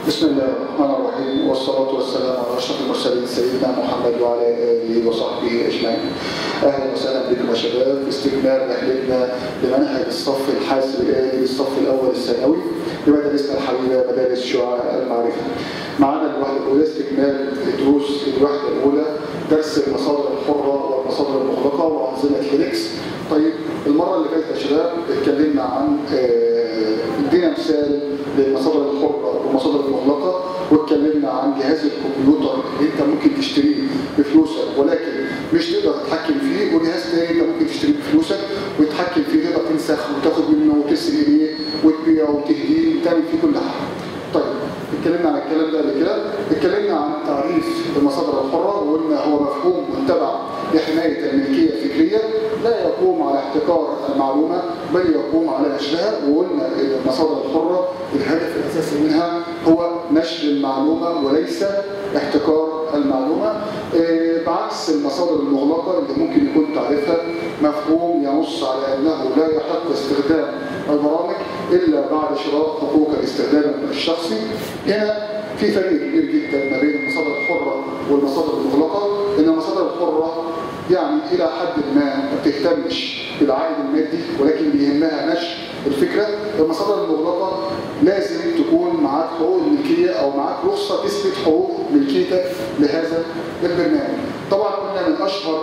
بسم الله الرحمن الرحيم والصلاة والسلام على أشرف المرسلين سيدنا محمد وعلى آله وصحبه أجمعين. أهلا وسهلا بكم يا شباب في استكمال رحلتنا لمنهج الصف الحاسب الآلي للصف الأول الثانوي بمدارسنا الحبيبة مدارس شعاع المعرفة. معنا الوحدة الأولى استكمال دروس الوحدة الأولى درس المصادر الحرة والمصادر المغلقة وأنظمة هيليكس. طيب المرة اللي فاتت يا شباب اتكلمنا عن ادينا مثال للمصادر الحرة والمصادر المغلقة واتكلمنا عن جهاز الكمبيوتر اللي انت ممكن تشتريه بفلوسك ولكن مش تقدر تتحكم فيه وجهاز تاني انت ممكن تشتريه بفلوسك وتتحكم فيه تقدر تنسخ وتاخد منه وتسرق ايه وتبيعه وتهديه وتعمل فيه كل حاجة. طيب اتكلمنا عن الكلام ده قبل كده اتكلمنا عن تعريف المصادر الحرة وقلنا هو مفهوم متبع لحماية الملكية الفكرية لا يقوم على احتكار المعلومة بل يقوم على نشرها وقلنا ان المصادر الحرة الهدف الأساسي منها هو نشر المعلومة وليس احتكار المعلومة إيه بعكس المصادر المغلقة اللي ممكن يكون تعريفها مفهوم ينص على أنه لا يحق استخدام البرامج إلا بعد شراء حقوق الاستخدام الشخصي هنا في فرق كبير جدا ما بين المصادر الحرة والمصادر المغلقة إن المصادر الحرة يعني إلى حد ما ما بتهتمش بالعائد المادي ولكن بيهمها نشر الفكرة المصادر المغلقة لازم تكون معاك حقوق الملكية أو معاك رخصة تثبت حقوق ملكيتك لهذا البرنامج طبعا قلنا من أشهر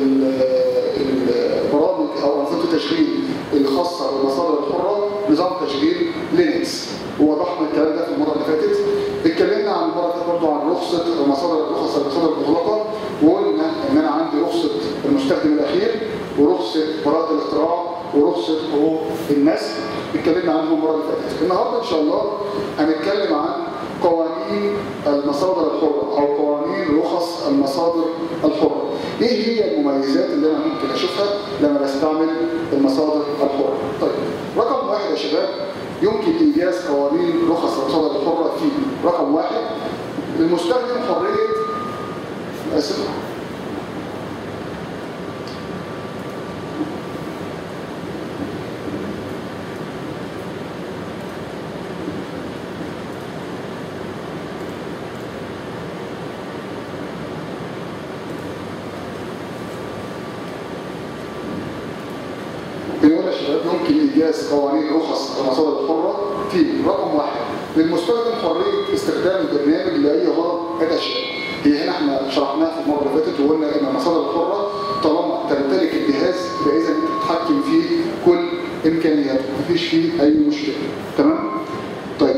البرامج أو أنظمة التشغيل الخاصة بالمصادر الحرة نظام تشغيل لينكس ووضحنا الكلام ده في المرة اللي فاتت اتكلمنا عن المرة اللي برضه عن رخصة المصادر رخص المصادر المغلقة وقلنا ان انا عندي رخصة المستخدم الاخير ورخصة براءة الاختراع ورخصة حقوق الناس اتكلمنا عنهم المرة اللي فاتت النهارده ان شاء الله هنتكلم عن قوانين المصادر الحرة او قوانين رخص المصادر الحرة ايه هي المميزات اللي انا ممكن اشوفها لما بستعمل المصادر الحرة طيب رقم واحد يا شباب يمكن إيجاز قوانين رخص المصادر الحرة في رقم واحد المستخدم حرية آسف بنقول يا شباب يمكن إيجاز قوانين رخص المصادر الحرة في رقم واحد للمستخدم حرية استخدام البرنامج لأي غرض أشياء هي هنا احنا شرحناها في المرة اللي فاتت وقلنا إن المصادر الحرة طالما تمتلك الجهاز يبقى إذا أنت تتحكم فيه كل إمكانياته مفيش فيه أي مشكلة تمام؟ طيب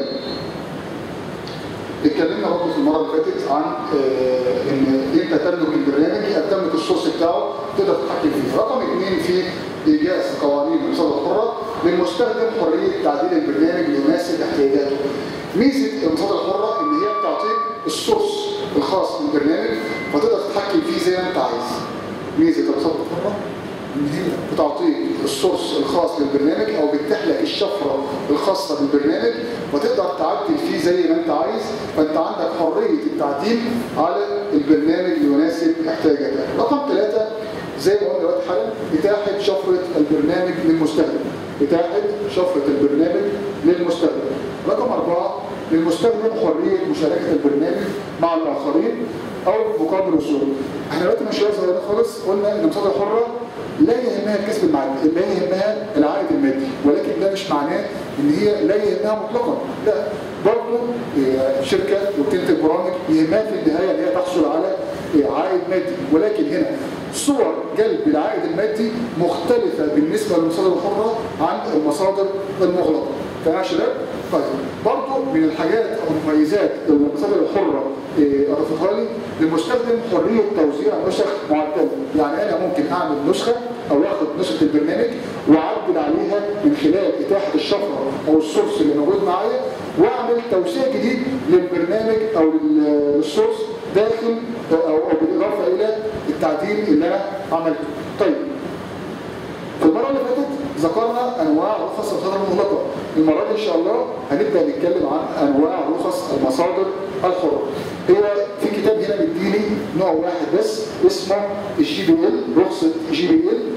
اتكلمنا برضه في المرة اللي فاتت عن اه ان انت تملك البرنامج تملك السورس بتاعه تقدر تتحكم فيه رقم اثنين في ايجاز قوانين المصادر الحرة للمستخدم حرية تعديل البرنامج ليناسب احتياجاته ميزة المصادر الحرة ان هي بتعطيك السورس الخاص بالبرنامج فتقدر تتحكم فيه زي ما انت عايز ميزة المصادر الحرة ان هي بتعطيك السورس الخاص للبرنامج او بتفتح لك الشفره الخاصه بالبرنامج وتقدر تعدل فيه زي ما انت عايز فانت عندك حريه التعديل على البرنامج ليناسب احتياجاتك رقم ثلاثة زي ما قلنا دلوقتي حالا اتاحه شفره البرنامج للمستخدم اتاحه شفره البرنامج للمستخدم رقم أربعة للمستخدم حريه مشاركه البرنامج مع الاخرين او مقابل وصول احنا دلوقتي من شويه صغيرين خالص قلنا ان المصادر الحره لا يهمها الكسب المادي لا يهمها العائد المادي ولكن ده مش معناه ان هي لا يهمها مطلقا لا برضه شركه وبتنتج برامج يهمها في النهايه ان هي تحصل على عائد مادي ولكن هنا صور جلب العائد المادي مختلفه بالنسبه للمصادر الحره عن المصادر المغلقه تمام يا شباب؟ طيب برضه من الحاجات او المميزات اللي المصادر الحره اضافتها لي للمستخدم حريه توزيع نسخ معدله يعني انا ممكن اعمل نسخه او اخد نسخه البرنامج واعدل عليها من خلال اتاحه الشفره او السورس اللي موجود معايا واعمل توسيع جديد للبرنامج او للسورس داخل او, أو بالاضافه الى التعديل اللي انا عملته. طيب في المره اللي فاتت ذكرنا انواع رخص المصادر المغلقه المره دي ان شاء الله هنبدا نتكلم عن انواع رخص المصادر الحره هو في كتاب هنا مديني نوع واحد بس اسمه الجي بي ال رخصه جي بي ال او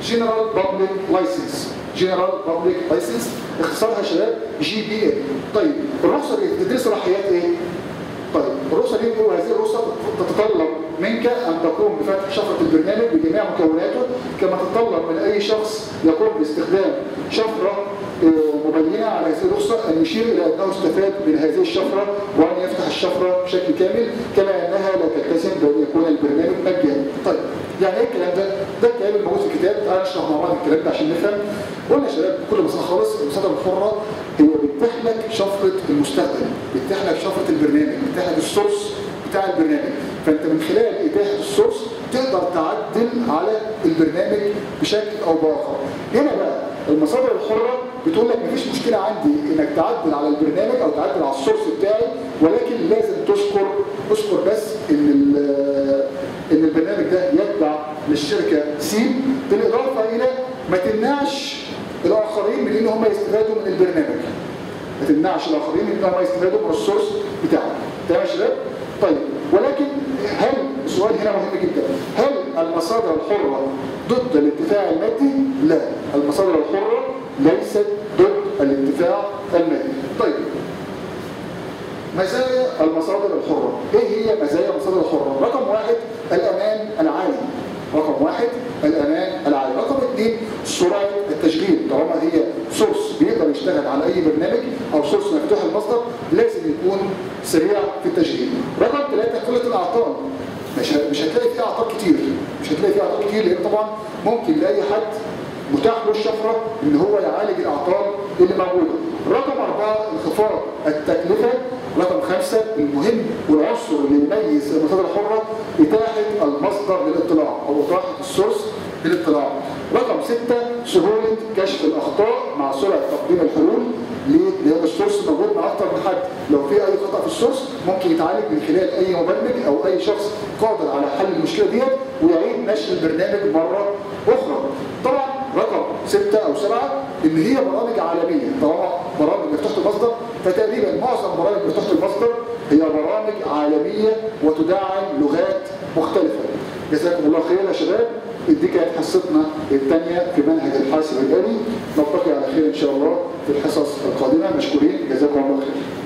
جنرال بابليك لايسنس جنرال بابليك لايسنس اختصارها يا شباب جي بي ال طيب الرخصه دي بتدرس صلاحيات ايه؟ طيب الرخصه دي بتقول هذه الرخصه تتطلب منك ان تقوم بفتح شفره البرنامج بجميع مكوناته كما تتطلب من اي شخص يقوم باستخدام شفره آه، مبينه على هذه الرخصه ان يشير الى انه استفاد من هذه الشفره وان يفتح الشفره بشكل كامل كما انها لا تلتزم بان يكون البرنامج مجاني. طيب يعني ايه الكلام ده؟ ده الكلام الموجود في الكتاب تعالى نشرح مع بعض الكلام ده عشان نفهم. قلنا يا شباب بكل بساطه خالص المصادر الحره هي بتفتح لك شفره المستخدم، بتفتح لك شفره البرنامج، بتفتح لك السورس بتاع البرنامج فانت من خلال اتاحه السورس تقدر تعدل على البرنامج بشكل او باخر هنا بقى المصادر الحره بتقول لك مفيش مشكله عندي انك تعدل على البرنامج او تعدل على السورس بتاعي ولكن لازم تذكر اذكر بس ان ال- ان البرنامج ده يتبع للشركه سين بالاضافه الى ما تمنعش الاخرين من ان هم يستفادوا من البرنامج ما تمنعش الاخرين من ان هم يستفادوا من السورس بتاعه تمام يا شباب طيب ولكن هل السؤال هنا مهم جدا هل المصادر الحره ضد الانتفاع المادي لا المصادر الحره ليست ضد الانتفاع المادي طيب مزايا المصادر الحرة ايه هي مزايا المصادر الحرة رقم واحد الامان العالي رقم واحد الامان العالي رقم اثنين سرعة التشغيل طالما هي سورس بيقدر يشتغل على اي برنامج او سورس مفتوح المصدر لازم يكون سريع في التشغيل رقم ثلاثة قلة الاعطال مش ه- مش هتلاقي فيه اعطال كتير مش هتلاقي فيه اعطال كتير لان طبعا ممكن لاي حد متاح له الشفرة ان هو يعالج الاعطال اللي موجودة رقم أربعة انخفاض التكلفة رقم خمسة المهم والعنصر اللي يميز المصادر الحرة إتاحة المصدر للاطلاع أو إتاحة السورس للاطلاع رقم ستة سهولة كشف الأخطاء مع سرعة تقديم الحلول ليه؟ لأن السورس موجود مع أكتر من حد لو في أي خطأ في السورس ممكن يتعالج من خلال أي مبرمج أو أي شخص قادر على حل المشكلة ديت ويعيد نشر البرنامج مرة أخرى طبعا رقم ستة أو سبعة إن هي برامج عالمية طالما برامج مفتوحة المصدر فتقريبا معظم برامج مفتوحة المصدر هي برامج عالمية وتدعم لغات مختلفة جزاكم الله خير يا شباب دي كانت حصتنا الثانية في منهج الحاسب الآلي نلتقي على خير إن شاء الله في الحصص القادمة مشكورين جزاكم الله خير